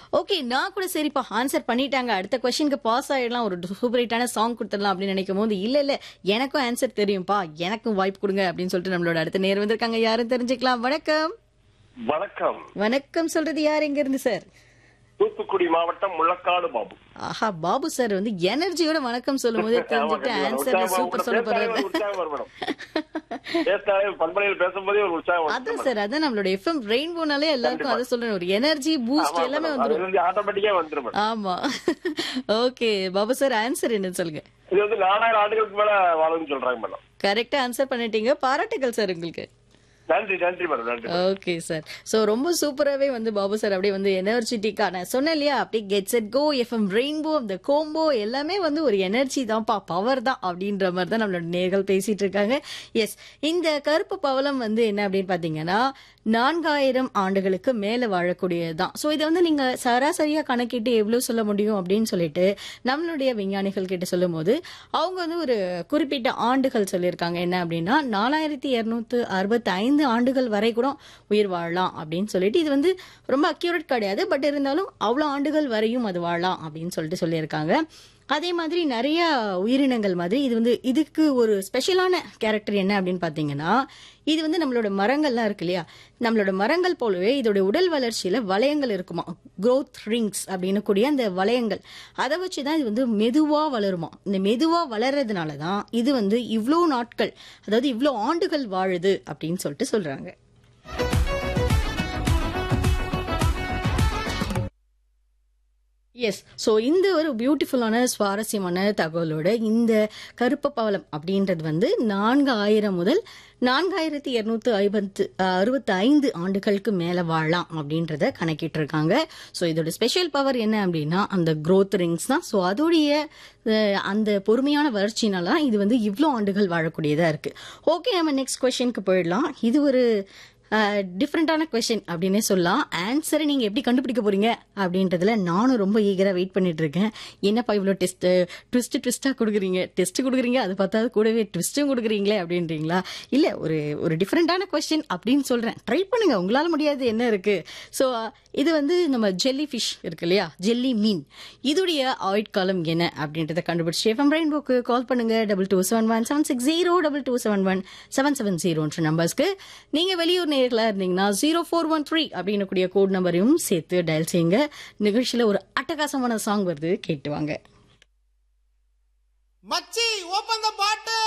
okay நான் கூட சரிப்பா ஆன்சர் பண்ணிட்டாங்க அடுத்த கொஸ்டினுக்கு பாஸ் ஆயிடலாம் ஒரு சூப்பர் ஹிட்டான சாங் கொடுத்துடலாம் அப்படின்னு நினைக்கும் போது இல்ல இல்ல எனக்கும் ஆன்சர் தெரியும்பா எனக்கும் வாய்ப்பு கொடுங்க அப்படின்னு சொல்லிட்டு நம்மளோட அடுத்த நேரம் வந்திருக்காங்க யாரும் தெரிஞ்சுக்கலாம் வணக்கம் வணக்கம் வணக்கம் சொல்றது யார் எங்க இருந்து சார் தூத்துக்குடி மாவட்டம் முள்ளக்காடு பாபு ஆஹா பாபு சார் வந்து எனர்ஜியோட வணக்கம் சொல்லும் போதே தெரிஞ்சுட்டு ஆன்சர் சூப்பர் சொல்ல போறாரு உற்சாகம் வரும் மேடம் பேசினாலே பண்பலையில் பேசும்போதே ஒரு உற்சாகம் வரும் அதான் சார் அதான் நம்மளோட எஃப்எம் ரெயின்போனாலே எல்லாருக்கும் அதை சொல்றேன் ஒரு எனர்ஜி பூஸ்ட் எல்லாமே வந்துரும் வந்து ஆட்டோமேட்டிக்கா வந்துரும் மேடம் ஆமா ஓகே பாபு சார் ஆன்சர் என்னன்னு சொல்லுங்க இது வந்து நாலாயிரம் ஆண்டுகளுக்கு மேல வாழும்னு சொல்றாங்க மேடம் கரெக்டா ஆன்சர் பண்ணிட்டீங்க பாராட்டுகள் சார் உங்களுக்கு நன்றி நன்றி மேடம் நன்றி ஓகே சார் சோ ரொம்ப சூப்பராவே வந்து பாபு சார் அப்படியே வந்து எனர்ஜெட்டிக்கா நான் சொன்னேன் இல்லையா அப்படியே get set go FM rainbow இந்த கோம்போ எல்லாமே வந்து ஒரு எனர்ஜி தான்ப்பா பவர் தான் அப்படின்ற மாதிரி தான் நம்மளோட நேர்கள் பேசிட்டு இருக்காங்க எஸ் இந்த கருப்பு பவளம் வந்து என்ன அப்படின்னு பாத்தீங்கன்னா நான்காயிரம் ஆண்டுகளுக்கு மேல வாழக்கூடியதுதான் சோ இதை வந்து நீங்க சராசரியா கணக்கிட்டு எவ்வளவு சொல்ல முடியும் அப்படின்னு சொல்லிட்டு நம்மளுடைய விஞ்ஞானிகள் கிட்ட சொல்லும் போது அவங்க வந்து ஒரு குறிப்பிட்ட ஆண்டுகள் சொல்லியிருக்காங்க என்ன அப்படின்னா நாலாயிரத்தி இருநூத்து அறுபத்தி ஐந்து ஆண்டுகள் வரை கூட உயிர் வாழலாம் அப்படின்னு சொல்லிட்டு இது வந்து ரொம்ப அக்யூரேட் கிடையாது பட் இருந்தாலும் அவ்வளோ ஆண்டுகள் வரையும் அது வாழலாம் அப்படின்னு சொல்லிட்டு சொல்லியிருக்காங்க அதே மாதிரி நிறைய உயிரினங்கள் மாதிரி இது வந்து இதுக்கு ஒரு ஸ்பெஷலான கேரக்டர் என்ன அப்படின்னு பார்த்தீங்கன்னா இது வந்து நம்மளோட மரங்கள்லாம் இருக்கு இல்லையா நம்மளோட மரங்கள் போலவே இதோட உடல் வளர்ச்சியில வளையங்கள் இருக்குமா growth ரிங்ஸ் அப்படின்னு கூடிய அந்த வளையங்கள் அதை வச்சு தான் இது வந்து மெதுவா வளருமா இந்த மெதுவா வளர்றதுனால தான் இது வந்து இவ்வளோ நாட்கள் அதாவது இவ்வளோ ஆண்டுகள் வாழுது அப்படின்னு சொல்லிட்டு சொல்றாங்க எஸ் ஸோ இந்த ஒரு பியூட்டிஃபுல்லான சுவாரஸ்யமான தகவலோட இந்த கருப்பு பவளம் அப்படின்றது வந்து நான்கு ஆயிரம் முதல் நான்காயிரத்தி இருநூத்தி ஐம்பத்து அறுபத்தி ஐந்து ஆண்டுகளுக்கு மேல வாழலாம் அப்படின்றத கணக்கிட்டு இருக்காங்க ஸோ இதோட ஸ்பெஷல் பவர் என்ன அப்படின்னா அந்த growth ரிங்ஸ் தான் ஸோ அதோடைய அஹ், அந்த பொறுமையான வளர்ச்சினால தான் இது வந்து இவ்வளோ ஆண்டுகள் வாழக்கூடியதா இருக்கு ஓகே நம்ம நெக்ஸ்ட் கொஸ்டினுக்கு போயிடலாம் இது ஒரு டிஃப்ரெண்டான கொஸ்டின் அப்படின்னே சொல்லலாம் ஆன்சரை நீங்க எப்படி கண்டுபிடிக்க போறீங்க அப்படின்றதுல நானும் ரொம்ப ஈகரா வெயிட் பண்ணிட்டு இருக்கேன் என்னப்பா இவ்வளோ டெஸ்ட் ட்விஸ்ட் ட்விஸ்டா கொடுக்குறீங்க டெஸ்ட் கொடுக்குறீங்க அது பார்த்தா கூடவே ட்விஸ்ட்டும் கொடுக்குறீங்களே அப்படின்றீங்களா இல்ல ஒரு ஒரு டிஃப்ரெண்டான கொஸ்டின் அப்படின்னு சொல்றேன் ட்ரை பண்ணுங்க உங்களால முடியாது என்ன இருக்கு ஸோ இது வந்து நம்ம ஜெல்லி ஃபிஷ் இருக்கு இல்லையா ஜெல்லி மீன் இதுடைய ஆயுட்காலம் என்ன அப்படின்றத கண்டுபிடிச்சு எஃப்எம் ரெயின்போக்கு கால் பண்ணுங்க double two seven one seven six zero double two seven one seven seven ஜீரோன்ற நம்பர்ஸ்க்கு நீங்க வெளியூர் நேர்களா இருந்தீங்கன்னா ஜீரோ ஃபோர் ஒன் த்ரீ அப்படின்னு கூடிய கோட் நம்பரையும் சேர்த்து டயல் செய்யுங்க நிகழ்ச்சியில ஒரு அட்டகாசமான சாங் வருது கேட்டு வாங்க மச்சி ஓபன் த பாட்டில்